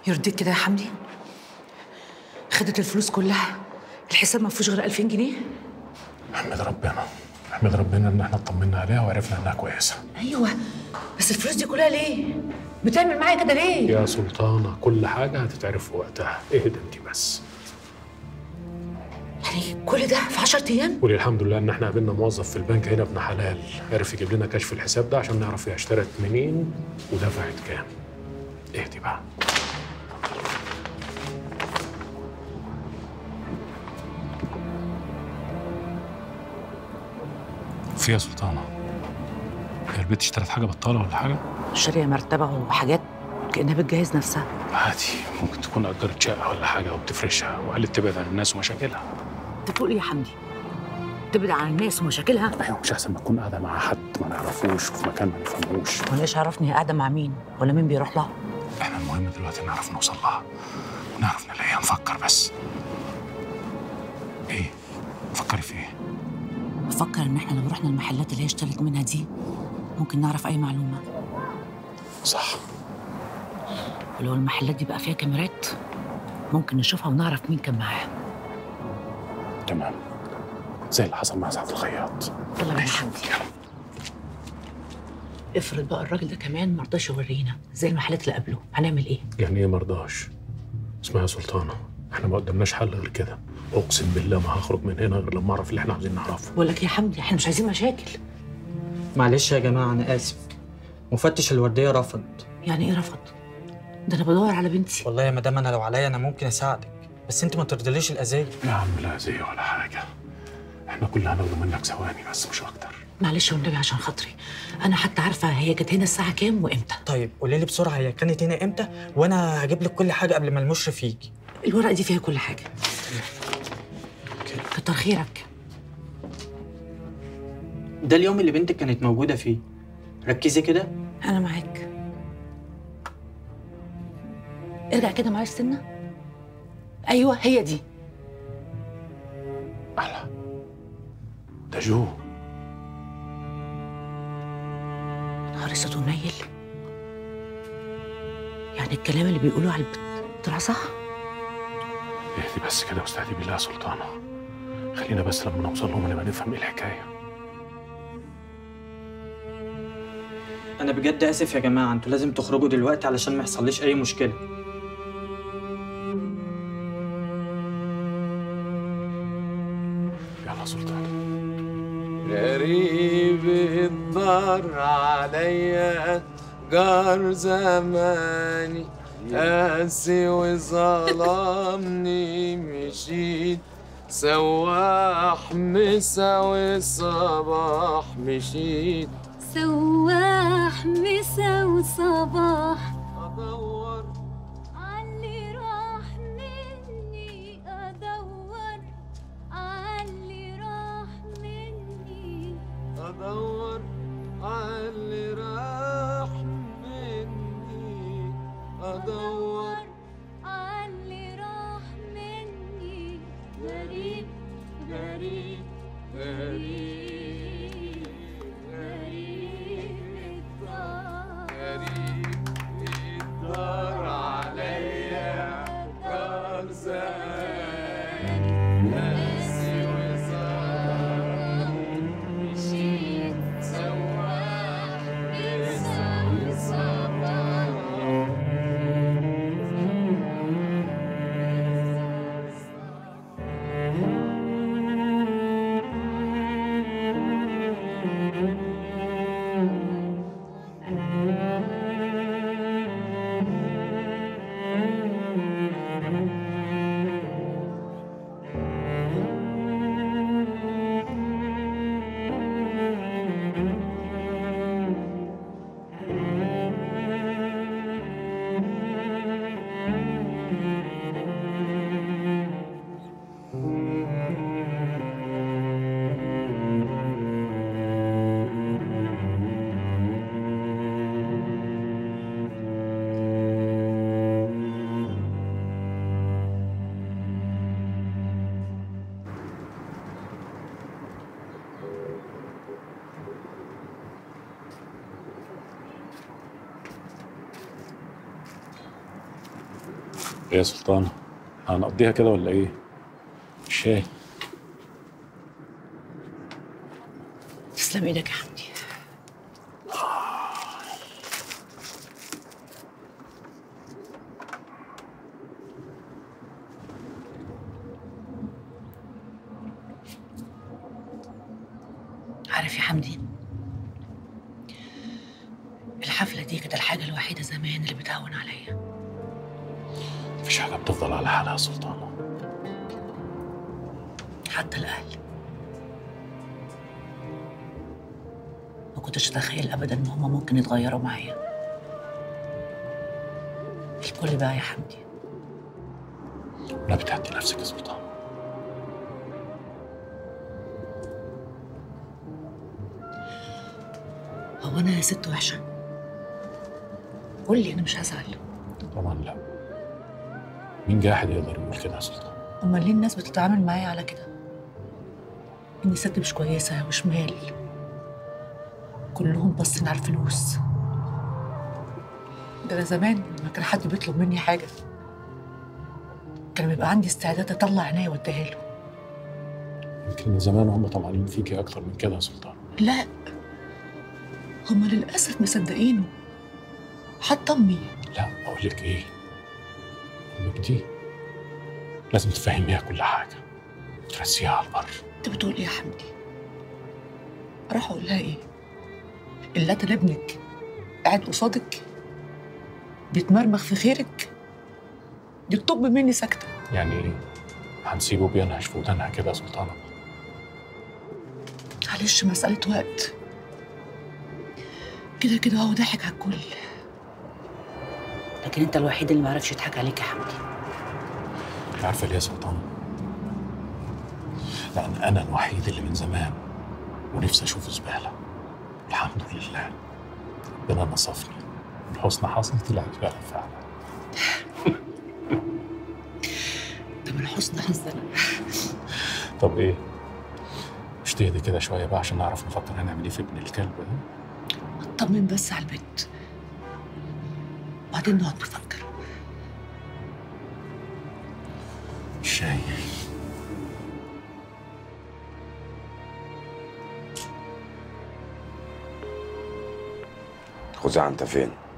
يرضيك كده يا حمدي خدت الفلوس كلها الحساب ما فيهوش غير 2000 جنيه احمد ربنا احمد ربنا ان احنا اطمنا عليها وعرفنا انها كويسه ايوه بس الفلوس دي كلها ليه بتعمل معايا كده ليه يا سلطانه كل حاجه هتتعرف في وقتها اهدى انت بس يعني كل ده في 10 ايام قولي الحمد لله ان احنا قابلنا موظف في البنك هنا ابن حلال عرف يجيب لنا كشف الحساب ده عشان نعرف هي اشترت منين ودفعت كام اهدي بقى في يا سلطانه هي البنت اشترت حاجه بطاله ولا حاجه شاريه مرتبه وحاجات كانها بتجهز نفسها عادي ممكن تكون اجرت شقه ولا حاجه وبتفرشها وقالت تبعد عن الناس ومشاكلها انت بتقول ايه يا حمدي تبعد عن الناس ومشاكلها ايوه مش احسن ما تكون قاعده مع حد ما نعرفوش وفي مكان ما نفهموش وانا ايش عرفني هي قاعده مع مين ولا مين بيروح لها احنا المهم دلوقتي نعرف نوصل لها ونعرف نلاقيها نفكر بس ايه فكري في ايه بفكر ان احنا لو رحنا المحلات اللي هي اشترت منها دي ممكن نعرف اي معلومه صح ولو المحلات دي بقى فيها كاميرات ممكن نشوفها ونعرف مين كان معاها تمام زي اللي حصل مع سعد الخياط يلا بينا يا حمدي افرض بقى الراجل ده كمان مرضاش يورينا زي المحلات اللي قبله هنعمل ايه يعني ايه مرضاش اسمها يا سلطانه احنا ما قدامناش حل غير كده اقسم بالله ما هخرج من هنا غير لما اعرف اللي احنا عاوزين نعرفه بقول لك يا حمدي احنا مش عايزين مشاكل معلش يا جماعة أنا آسف مفتش الوردية رفض يعني ايه رفض ده انا بدور على بنتي والله يا مدام أنا لو عليا أنا ممكن أساعدك بس أنت ما ترضليش الأذية يا عم لا زي ولا حاجه احنا كلنا هناخده منك ثواني بس مش اكتر معلش والنبي عشان خاطري انا حتى عارفه هي كانت هنا الساعه كام وامتى طيب قولي لي بسرعة هي كانت هنا إمتى وأنا هجيب لك كل حاجة قبل ما المشرف يجي الورقه دي فيها كل حاجه كتر خيرك ده اليوم اللي بنتك كانت موجودة فيه ركزي كده انا معاك ارجع كده معايا السنه ايوه هي دي احلى ده جو نهار اسود ونيل يعني الكلام اللي بيقولوه على البت طلع صح اهدي بس كده واستهدي بالله يا سلطانه خلينا بس لما نوصل لهم نبقى نفهم ايه الحكايه أنا بجد آسف يا جماعة أنتوا لازم تخرجوا دلوقتي علشان ما يحصليش أي مشكلة يلا يا سلطانه غريب الدار عليا جار زماني قاسي وظلمني مشيت سواح مسا صباح مشيت سواح مسا وصباح ادور عاللي راح مني ادور عاللي راح مني ادور عاللي راح مني ادور عاللي راح مني غريب غريب غريب غريب الدار غريب الدار عليا دار زمان قاسي وظلم مشيت سواح مسا وصباح ايه يا سلطان هنقضيها كده ولا ايه الشاي تسلم ايدك يا حمدي عارف يا حمدي الحفلة دي كانت الحاجة الوحيدة زمان اللي بتهون عليا مفيش حاجه بتفضل على حالها يا سلطان حتى الأهل ما كنتش أتخيل أبدا إن هما ممكن يتغيروا معايا الكل بقى يا حمدي لا بتهدي نفسك يا سلطان هو أنا يا ست وحشة قول لي أنا مش هزعل طبعا لا مين جاحد يقدر يقول كده يا سلطان أمال ليه الناس بتتعامل معايا على كده إني ست مش كويسة وشمال كلهم باصين على الفلوس ده أنا زمان لما كان حد بيطلب مني حاجة كان بيبقى عندي استعداد أطلع عينيا وأديها له يمكن من زمان هم طمعانين فيكي اكتر من كده يا سلطان لا هما للأسف مصدقينه حتى أمي لا اقول لك ايه امك دي لازم تفهميها كل حاجه ترسيها على البر أنت بتقول إيه يا حمدي؟ أروح أقول لها إيه؟ اللي قتل ابنك قاعد قصادك بيتمرمغ في خيرك دي الطب مني ساكتة يعني ايه هنسيبه بينهش في ودانها كده يا سلطانه معلش مسألة وقت كده كده هو ضحك على الكل لكن انت الوحيد اللي ما عرفش يضحك عليك يا حمدي عارفه ليه يا سلطان لان انا الوحيد اللي من زمان ونفسي اشوف زباله الحمد لله ربنا نصفني من حسن حظي طلع زباله فعلا ده من حسن حظنا طب ايه مش تهدي كده شويه بقى عشان نعرف نفكر هنعمل ايه في ابن الكلب ده اطمن بس على البيت بعدين نقعد نفكر الشاي خزاعة انت فين؟